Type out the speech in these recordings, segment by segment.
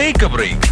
take A break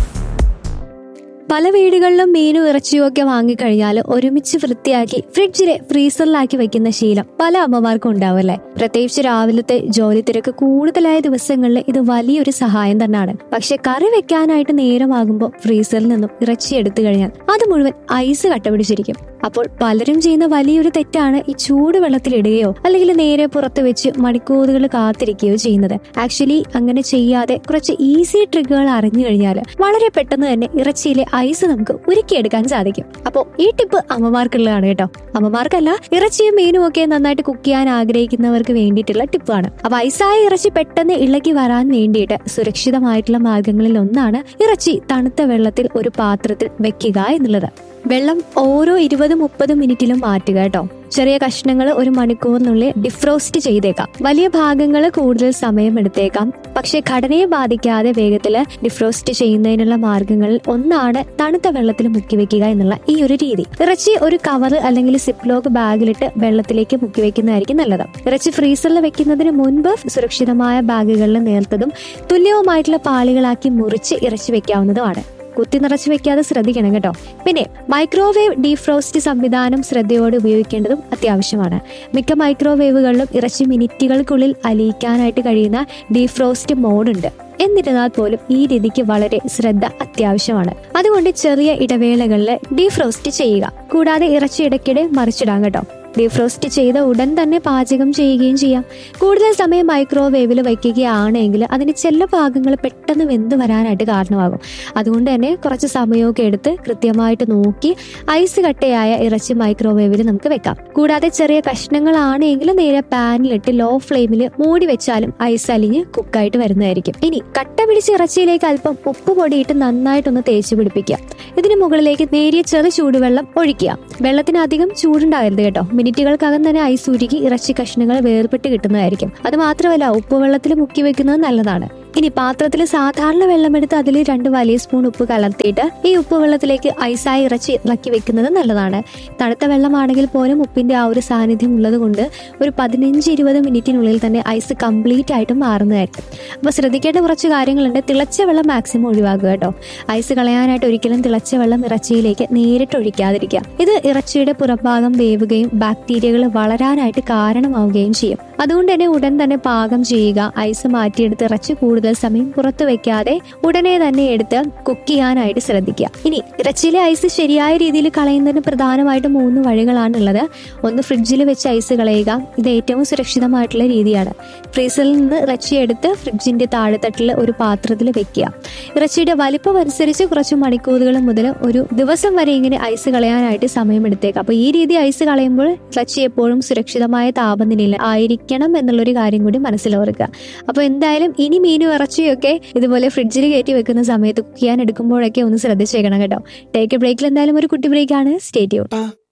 പല വീടുകളിലും മീനും ഇറച്ചിയും ഒക്കെ വാങ്ങിക്കഴിഞ്ഞാൽ ഒരുമിച്ച് വൃത്തിയാക്കി ഫ്രിഡ്ജിലെ ഫ്രീസറിലാക്കി വെക്കുന്ന ശീലം പല അമ്മമാർക്കും ഉണ്ടാവും അല്ലേ പ്രത്യേകിച്ച് രാവിലത്തെ ജോലി തിരക്ക് കൂടുതലായ ദിവസങ്ങളിൽ ഇത് വലിയൊരു സഹായം തന്നെയാണ് പക്ഷെ കറി വെക്കാനായിട്ട് നേരമാകുമ്പോൾ ഫ്രീസറിൽ നിന്നും ഇറച്ചി എടുത്തു കഴിഞ്ഞാൽ അത് മുഴുവൻ ഐസ് കട്ടപിടിച്ചിരിക്കും അപ്പോൾ പലരും ചെയ്യുന്ന വലിയൊരു തെറ്റാണ് ഈ ചൂടുവെള്ളത്തിൽ ഇടുകയോ അല്ലെങ്കിൽ നേരെ പുറത്ത് വെച്ച് മണിക്കൂറുകൾ കാത്തിരിക്കുകയോ ചെയ്യുന്നത് ആക്ച്വലി അങ്ങനെ ചെയ്യാതെ കുറച്ച് ഈസി ട്രിക്കുകൾ അറിഞ്ഞു കഴിഞ്ഞാൽ വളരെ പെട്ടെന്ന് തന്നെ ഇറച്ചിയിലെ ഐസ് നമുക്ക് ഉരുക്കിയെടുക്കാൻ സാധിക്കും അപ്പോൾ ഈ ടിപ്പ് അമ്മമാർക്കുള്ളതാണ് കേട്ടോ അമ്മമാർക്കല്ല ഇറച്ചിയും മീനും ഒക്കെ നന്നായിട്ട് കുക്ക് ചെയ്യാൻ ആഗ്രഹിക്കുന്നവർക്ക് വേണ്ടിയിട്ടുള്ള ടിപ്പാണ് അപ്പൊ ഐസായ ഇറച്ചി പെട്ടെന്ന് ഇളക്കി വരാൻ വേണ്ടിയിട്ട് സുരക്ഷിതമായിട്ടുള്ള മാർഗങ്ങളിൽ ഒന്നാണ് ഇറച്ചി തണുത്ത വെള്ളത്തിൽ ഒരു പാത്രത്തിൽ വെക്കുക എന്നുള്ളത് വെള്ളം ഓരോ ഇരുപത് മുപ്പത് മിനിറ്റിലും മാറ്റുക കേട്ടോ ചെറിയ കഷ്ണങ്ങൾ ഒരു മണിക്കൂറിനുള്ളിൽ ഡിഫ്രോസ്റ്റ് ചെയ്തേക്കാം വലിയ ഭാഗങ്ങൾ കൂടുതൽ സമയം എടുത്തേക്കാം പക്ഷെ ഘടനയെ ബാധിക്കാതെ വേഗത്തിൽ ഡിഫ്രോസ്റ്റ് ചെയ്യുന്നതിനുള്ള മാർഗങ്ങളിൽ ഒന്നാണ് തണുത്ത വെള്ളത്തിൽ മുക്കി വെക്കുക എന്നുള്ള ഈ ഒരു രീതി ഇറച്ചി ഒരു കവർ അല്ലെങ്കിൽ സിപ്ലോക്ക് ബാഗിലിട്ട് വെള്ളത്തിലേക്ക് മുക്കി വെക്കുന്നതായിരിക്കും നല്ലത് ഇറച്ചി ഫ്രീസറിൽ വെക്കുന്നതിന് മുൻപ് സുരക്ഷിതമായ ബാഗുകളിൽ നേർത്തതും തുല്യവുമായിട്ടുള്ള പാളികളാക്കി മുറിച്ച് ഇറച്ചി വെക്കാവുന്നതുമാണ് കുത്തി നിറച്ച് വെക്കാതെ ശ്രദ്ധിക്കണം കേട്ടോ പിന്നെ മൈക്രോവേവ് ഡീഫ്രോസ്റ്റ് സംവിധാനം ശ്രദ്ധയോടെ ഉപയോഗിക്കേണ്ടതും അത്യാവശ്യമാണ് മിക്ക മൈക്രോവേവുകളിലും ഇറച്ചി മിനിറ്റുകൾക്കുള്ളിൽ അലിയിക്കാനായിട്ട് കഴിയുന്ന ഡീഫ്രോസ്റ്റ് മോഡുണ്ട് എന്നിരുന്നാൽ പോലും ഈ രീതിക്ക് വളരെ ശ്രദ്ധ അത്യാവശ്യമാണ് അതുകൊണ്ട് ചെറിയ ഇടവേളകളിൽ ഡീഫ്രോസ്റ്റ് ചെയ്യുക കൂടാതെ ഇറച്ചി ഇടയ്ക്കിടെ മറിച്ചിടാം കേട്ടോ ഡീഫ്രോസ്റ്റ് ചെയ്ത ഉടൻ തന്നെ പാചകം ചെയ്യുകയും ചെയ്യാം കൂടുതൽ സമയം മൈക്രോവേവിൽ വയ്ക്കുകയാണെങ്കിൽ അതിന് ചില ഭാഗങ്ങൾ പെട്ടെന്ന് വെന്ത് വരാനായിട്ട് കാരണമാകും അതുകൊണ്ട് തന്നെ കുറച്ച് സമയമൊക്കെ എടുത്ത് കൃത്യമായിട്ട് നോക്കി ഐസ് കട്ടയായ ഇറച്ചി മൈക്രോവേവിൽ നമുക്ക് വെക്കാം കൂടാതെ ചെറിയ കഷ്ണങ്ങളാണെങ്കിൽ നേരെ പാനിലിട്ട് ലോ ഫ്ലെയിമിൽ മൂടി വെച്ചാലും ഐസ് അലിഞ്ഞ് കുക്കായിട്ട് വരുന്നതായിരിക്കും ഇനി കട്ട പിടിച്ച ഇറച്ചിയിലേക്ക് അല്പം ഉപ്പ് പൊടിയിട്ട് നന്നായിട്ടൊന്ന് തേച്ച് പിടിപ്പിക്കുക ഇതിന് മുകളിലേക്ക് നേരിയ ചെറു ചൂടുവെള്ളം ഒഴിക്കുക വെള്ളത്തിന് അധികം ചൂടുണ്ടാകരുത് കേട്ടോ മിനിറ്റുകൾക്കകം തന്നെ ഐസ് ഉരുകി ഇറച്ചി കഷ്ണങ്ങൾ വേർപെട്ട് കിട്ടുന്നതായിരിക്കും അത് മാത്രമല്ല ഉപ്പുവെള്ളത്തിൽ മുക്കി വെക്കുന്നത് നല്ലതാണ് ഇനി പാത്രത്തിൽ സാധാരണ വെള്ളമെടുത്ത് അതിൽ രണ്ട് വലിയ സ്പൂൺ ഉപ്പ് കലർത്തിയിട്ട് ഈ ഉപ്പ് വെള്ളത്തിലേക്ക് ഐസായി ഇറച്ചി ഇളക്കി വെക്കുന്നത് നല്ലതാണ് തണുത്ത വെള്ളമാണെങ്കിൽ പോലും ഉപ്പിന്റെ ആ ഒരു സാന്നിധ്യം ഉള്ളത് കൊണ്ട് ഒരു പതിനഞ്ച് ഇരുപത് മിനിറ്റിനുള്ളിൽ തന്നെ ഐസ് കംപ്ലീറ്റ് ആയിട്ട് മാറുന്നതായിരിക്കും അപ്പോൾ ശ്രദ്ധിക്കേണ്ട കുറച്ച് കാര്യങ്ങളുണ്ട് തിളച്ച വെള്ളം മാക്സിമം ഒഴിവാക്കുക കേട്ടോ ഐസ് കളയാനായിട്ട് ഒരിക്കലും തിളച്ച വെള്ളം ഇറച്ചിയിലേക്ക് നേരിട്ട് ഒഴിക്കാതിരിക്കുക ഇത് ഇറച്ചിയുടെ പുറഭാഗം വേവുകയും ബാക്ടീരിയകൾ വളരാനായിട്ട് കാരണമാവുകയും ചെയ്യും അതുകൊണ്ട് തന്നെ ഉടൻ തന്നെ പാകം ചെയ്യുക ഐസ് മാറ്റിയെടുത്ത് ഇറച്ചി കൂടുതൽ സമയം പുറത്തു വെക്കാതെ ഉടനെ തന്നെ എടുത്ത് കുക്ക് ചെയ്യാനായിട്ട് ശ്രദ്ധിക്കുക ഇനി ഇറച്ചിയിലെ ഐസ് ശരിയായ രീതിയിൽ കളയുന്നതിന് പ്രധാനമായിട്ടും മൂന്ന് വഴികളാണുള്ളത് ഒന്ന് ഫ്രിഡ്ജിൽ വെച്ച് ഐസ് കളയുക ഇത് ഏറ്റവും സുരക്ഷിതമായിട്ടുള്ള രീതിയാണ് ഫ്രീസറിൽ നിന്ന് ഇറച്ചി എടുത്ത് ഫ്രിഡ്ജിന്റെ താഴെത്തട്ടിൽ ഒരു പാത്രത്തിൽ വെക്കുക ഇറച്ചിയുടെ വലിപ്പം അനുസരിച്ച് കുറച്ച് മണിക്കൂറുകൾ മുതൽ ഒരു ദിവസം വരെ ഇങ്ങനെ ഐസ് കളയാനായിട്ട് സമയമെടുത്തേക്കാം അപ്പോൾ ഈ രീതി ഐസ് കളയുമ്പോൾ ഇറച്ചി എപ്പോഴും സുരക്ഷിതമായ താപനിലയിൽ ആയിരിക്കണം എന്നുള്ളൊരു കാര്യം കൂടി മനസ്സിലോർക്കുക അപ്പോൾ എന്തായാലും ഇനി മീനും ഇറച്ചിയും ഒക്കെ ഇതുപോലെ ഫ്രിഡ്ജിൽ കയറ്റി വെക്കുന്ന സമയത്ത് കുക്ക് ചെയ്യാൻ എടുക്കുമ്പോഴൊക്കെ ഒന്ന് ശ്രദ്ധിച്ചേക്കണം കേട്ടോ ടേക്ക് എ ബ്രേക്കിൽ എന്തായാലും ഒരു കുട്ടി ബ്രേക്കാണ് സ്റ്റേറ്റ്